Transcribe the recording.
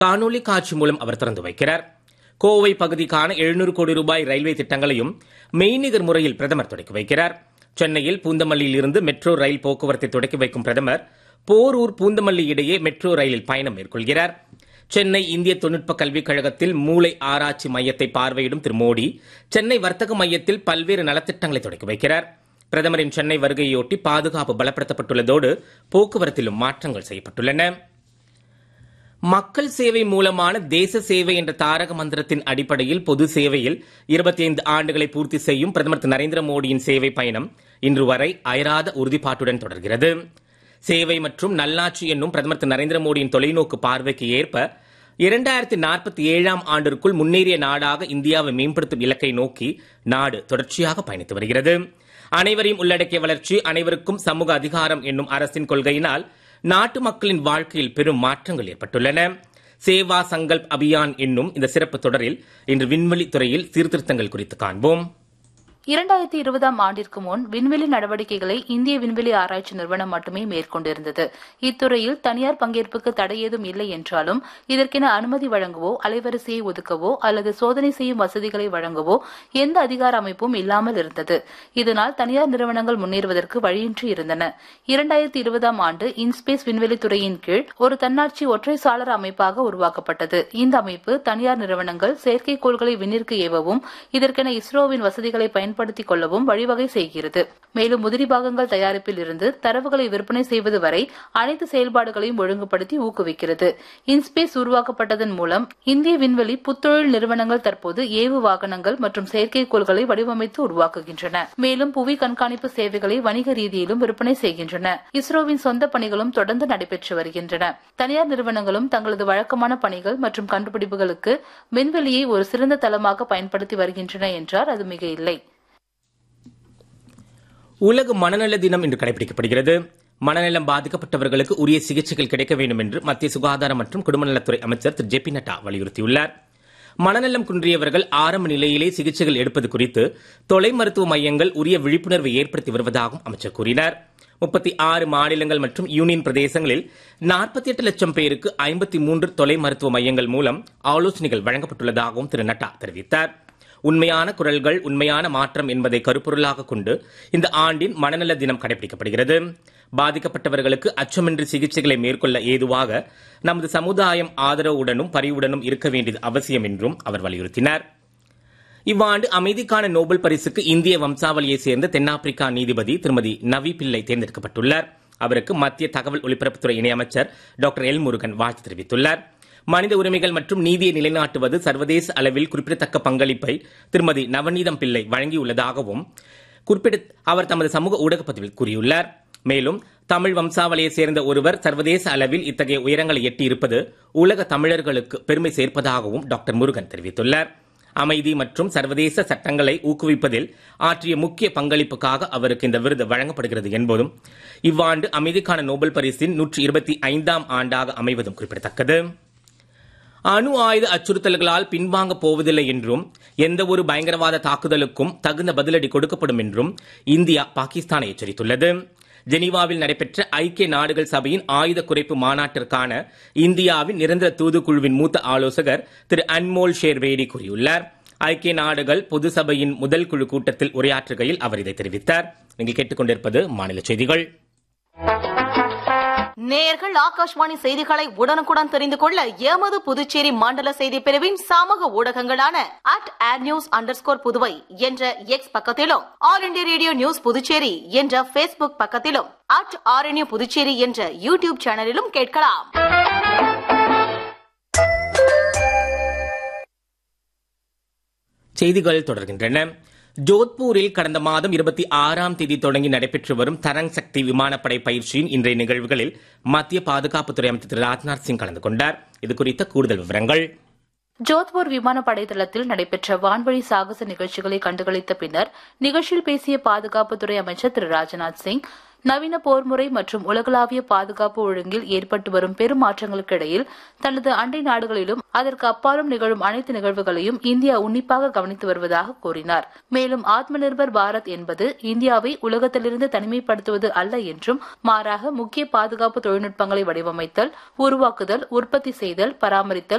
காணொலி காட்சி மூலம் அவர் திறந்து வைக்கிறார் கோவை பகுதிக்கான எழுநூறு கோடி ரூபாய் ரயில்வே திட்டங்களையும் மெய்நிகர் முறையில் பிரதமர் தொடக்கி வைக்கிறார் சென்னையில் பூந்தமல்லியில் இருந்து மெட்ரோ ரயில் போக்குவரத்தை தொடக்கி வைக்கும் பிரதமர் போரூர் பூந்தமல்லி இடையே மெட்ரோ ரயிலில் பயணம் மேற்கொள்கிறார் சென்னை இந்திய தொழில்நுட்ப கல்விக் கழகத்தில் மூளை ஆராய்ச்சி மையத்தை பார்வையிடும் திரு மோடி சென்னை வர்த்தக மையத்தில் பல்வேறு நலத்திட்டங்களை தொடக்கி வைக்கிறார் பிரதமரின் சென்னை வருகையொட்டி பாதுகாப்பு பலப்படுத்தப்பட்டுள்ளதோடு போக்குவரத்திலும் மாற்றங்கள் செய்யப்பட்டுள்ளன மக்கள் சேவை மூலமான தேச சேவை என்ற தாரக மந்திரத்தின் அடிப்படையில் பொது சேவையில் இருபத்தி ஐந்து ஆண்டுகளை பூர்த்தி செய்யும் பிரதமர் திரு நரேந்திர மோடியின் சேவை பயணம் இன்று வரை அயராத உறுதிப்பாட்டுடன் தொடர்கிறது சேவை மற்றும் நல்லாட்சி என்னும் பிரதமர் திரு நரேந்திர மோடியின் தொலைநோக்கு பார்வைக்கு ஏற்ப இரண்டாயிரத்தி நாற்பத்தி ஏழாம் ஆண்டிற்குள் முன்னேறிய நாடாக இந்தியாவை மேம்படுத்தும் இலக்கை நோக்கி நாடு தொடர்ச்சியாக பயணித்து வருகிறது அனைவரையும் உள்ளடக்கிய வளர்ச்சி அனைவருக்கும் சமூக அதிகாரம் என்னும் அரசின் கொள்கையினால் நாட்டு மக்களின் வாழ்க்கையில் பெரும் மாற்றங்கள் ஏற்பட்டுள்ளன சேவா சங்கல்ப் அபியான் என்னும் இந்த சிறப்பு தொடரில் இன்று விண்வெளி துறையில் சீர்திருத்தங்கள் குறித்து காண்போம் இரண்டாயிரத்தி இருபதாம் ஆண்டிற்கு முன் விண்வெளி நடவடிக்கைகளை இந்திய விண்வெளி ஆராய்ச்சி நிறுவனம் மட்டுமே மேற்கொண்டிருந்தது இத்துறையில் தனியார் பங்கேற்புக்கு தடை ஏதும் இல்லை என்றாலும் இதற்கென அனுமதி வழங்கவோ அலைவரிசையை ஒதுக்கவோ அல்லது சோதனை செய்யும் வசதிகளை வழங்கவோ எந்த அதிகார அமைப்பும் இல்லாமல் இருந்தது இதனால் தனியார் நிறுவனங்கள் முன்னேறுவதற்கு வழியின்றி இருந்தன இரண்டாயிரத்தி இருபதாம் ஆண்டு இன்ஸ்பேஸ் விண்வெளி துறையின் கீழ் ஒரு தன்னாட்சி ஒற்றை சாளர அமைப்பாக உருவாக்கப்பட்டது இந்த அமைப்பு தனியார் நிறுவனங்கள் செயற்கைக்கோள்களை விண்ணிற்கு ஏவவும் இதற்கென இஸ்ரோவின் வசதிகளை பயன்படுத்திக் கொள்ளவும் வழிவகை செய்கிறது மேலும் உதிரி பாகங்கள் தயாரிப்பில் இருந்து தரவுகளை விற்பனை செய்வது வரை அனைத்து செயல்பாடுகளையும் ஒழுங்குபடுத்தி ஊக்குவிக்கிறது இன்ஸ்பேஸ் உருவாக்கப்பட்டதன் மூலம் இந்திய விண்வெளி புத்தொழில் நிறுவனங்கள் தற்போது ஏவு வாகனங்கள் மற்றும் செயற்கைக்கோள்களை வடிவமைத்து உருவாக்குகின்றன மேலும் புவி கண்காணிப்பு சேவைகளை வணிக ரீதியிலும் விற்பனை செய்கின்றன இஸ்ரோவின் சொந்த பணிகளும் தொடர்ந்து நடைபெற்று வருகின்றன தனியார் நிறுவனங்களும் தங்களது வழக்கமான பணிகள் மற்றும் கண்டுபிடிப்புகளுக்கு விண்வெளியை ஒரு சிறந்த தளமாக பயன்படுத்தி வருகின்றன என்றார் அது மிக இல்லை உலக மனநல தினம் இன்று கடைபிடிக்கப்படுகிறது மனநலம் பாதிக்கப்பட்டவர்களுக்கு உரிய சிகிச்சைகள் கிடைக்க வேண்டும் என்று மத்திய சுகாதார மற்றும் குடும்பநலத்துறை அமைச்சர் திரு ஜே பி நட்டா வலியுறுத்தியுள்ளார் மனநலம் குன்றியவர்கள் ஆரம்ப நிலையிலே சிகிச்சைகள் எடுப்பது குறித்து தொலை மருத்துவ மையங்கள் உரிய விழிப்புணர்வை ஏற்படுத்தி வருவதாகவும் அமைச்சர் கூறினார் முப்பத்தி ஆறு மாநிலங்கள் மற்றும் யூனியன் பிரதேசங்களில் நாற்பத்தி எட்டு லட்சம் பேருக்கு ஐம்பத்தி மூன்று தொலை மருத்துவ மையங்கள் மூலம் ஆலோசனைகள் வழங்கப்பட்டுள்ளதாகவும் திரு நட்டா தெரிவித்தார் உண்மையான குரல்கள் உண்மையான மாற்றம் என்பதை கருப்பொருளாக கொண்டு இந்த ஆண்டின் மனநல தினம் கடைபிடிக்கப்படுகிறது பாதிக்கப்பட்டவர்களுக்கு அச்சமின்றி சிகிச்சைகளை மேற்கொள்ள ஏதுவாக நமது சமுதாயம் ஆதரவுடனும் பரிவுடனும் இருக்க வேண்டியது அவசியம் என்றும் அவர் வலியுறுத்தினார் இவ்வாண்டு அமைதிக்கான நோபல் பரிசுக்கு இந்திய வம்சாவளியை சேர்ந்த தென்னாப்பிரிக்கா நீதிபதி திருமதி நவி பிள்ளை தேர்ந்தெடுக்கப்பட்டுள்ளார் அவருக்கு மத்திய தகவல் ஒலிபரப்புத்துறை இணையமைச்சர் டாக்டர் எல் முருகன் வாழ்த்து தெரிவித்துள்ளார் மனித உரிமைகள் மற்றும் நீதியை நிலைநாட்டுவது சர்வதேச அளவில் குறிப்பிடத்தக்க பங்களிப்பை திருமதி நவநீதம் பிள்ளை வழங்கியுள்ளதாகவும் குறிப்பிட அவர் தமது சமூக ஊடக பதிவில் கூறியுள்ளார் மேலும் தமிழ் வம்சாவளியை சேர்ந்த ஒருவர் சர்வதேச அளவில் இத்தகைய உயரங்களை எட்டியிருப்பது உலக தமிழர்களுக்கு பெருமை சேர்ப்பதாகவும் டாக்டர் முருகன் தெரிவித்துள்ளார் அமைதி மற்றும் சர்வதேச சட்டங்களை ஊக்குவிப்பதில் ஆற்றிய முக்கிய பங்களிப்புக்காக அவருக்கு இந்த விருது வழங்கப்படுகிறது என்பதும் இவ்வாண்டு அமைதிக்கான நோபல் பரிசின் நூற்றி இருபத்தி ஐந்தாம் ஆண்டாக அமைவதும் குறிப்பிடத்தக்கது அணு ஆயுத அச்சுறுத்தல்களால் பின்வாங்க போவதில்லை என்றும் எந்த ஒரு பயங்கரவாத தாக்குதலுக்கும் தகுந்த பதிலடி கொடுக்கப்படும் என்றும் இந்தியா பாகிஸ்தானை எச்சரித்துள்ளது ஜெனீவாவில் நடைபெற்ற ஐக்கிய நாடுகள் சபையின் ஆயுத குறைப்பு மாநாட்டிற்கான இந்தியாவின் நிரந்தர தூதுக்குழுவின் மூத்த ஆலோசகர் திரு அன்மோல் ஷேர்வேடி கூறியுள்ளார் ஐக்கிய நாடுகள் பொது சபையின் முதல் குழு கூட்டத்தில் உரையாற்றுகையில் அவர் இதை தெரிவித்தார் நீங்கள் கேட்டுக்கொண்டிருப்பது மாநில செய்திகள் நேயர்கள் ஆகாஷ்வாணி செய்திகளை உடனுக்குடன் தெரிந்து கொள்ள எமது புதுச்சேரி மண்டல செய்தி பிரிவின் சமூக ஊடகங்களான at air news under Puduvai என்ற எக்ஸ் பக்கத்திலும் all India radio news Puducherry என்ற பேஸ்புக் பக்கத்திலும் அட் ஆர்என்யூ புதுச்சேரி என்ற யூடியூப் சேனலிலும் கேட்கலாம் செய்திகள் தொடர்கின்றன ஜோத்பூரில் கடந்த மாதம் இருபத்தி ஆறாம் தேதி தொடங்கி நடைபெற்று வரும் தரங் சக்தி விமானப்படை பயிற்சியின் இன்றைய நிகழ்வுகளில் மத்திய பாதுகாப்புத்துறை அமைச்சர் திரு ராஜ்நாத் சிங் கலந்து கொண்டார் இது குறித்த கூடுதல் விவரங்கள் ஜோத்பூர் விமானப்படை தளத்தில் நடைபெற்ற வான்வழி சாகச நிகழ்ச்சிகளை கண்டுகளித்த பின்னர் நிகழ்ச்சியில் பேசிய பாதுகாப்புத்துறை அமைச்சர் திரு ராஜ்நாத் சிங் நவீன போர்முறை மற்றும் உலகளாவிய பாதுகாப்பு ஒழுங்கில் ஏற்பட்டு வரும் பெரும் மாற்றங்களுக்கு இடையில் தனது அண்டை நாடுகளிலும் அதற்கு அப்பாலும் நிகழும் அனைத்து நிகழ்வுகளையும் இந்தியா உன்னிப்பாக கவனித்து வருவதாக கூறினார் மேலும் ஆத்ம நிர்பர் பாரத் என்பது இந்தியாவை உலகத்திலிருந்து தனிமைப்படுத்துவது அல்ல என்றும் மாறாக முக்கிய பாதுகாப்பு தொழில்நுட்பங்களை வடிவமைத்தல் உருவாக்குதல் உற்பத்தி செய்தல் பராமரித்தல்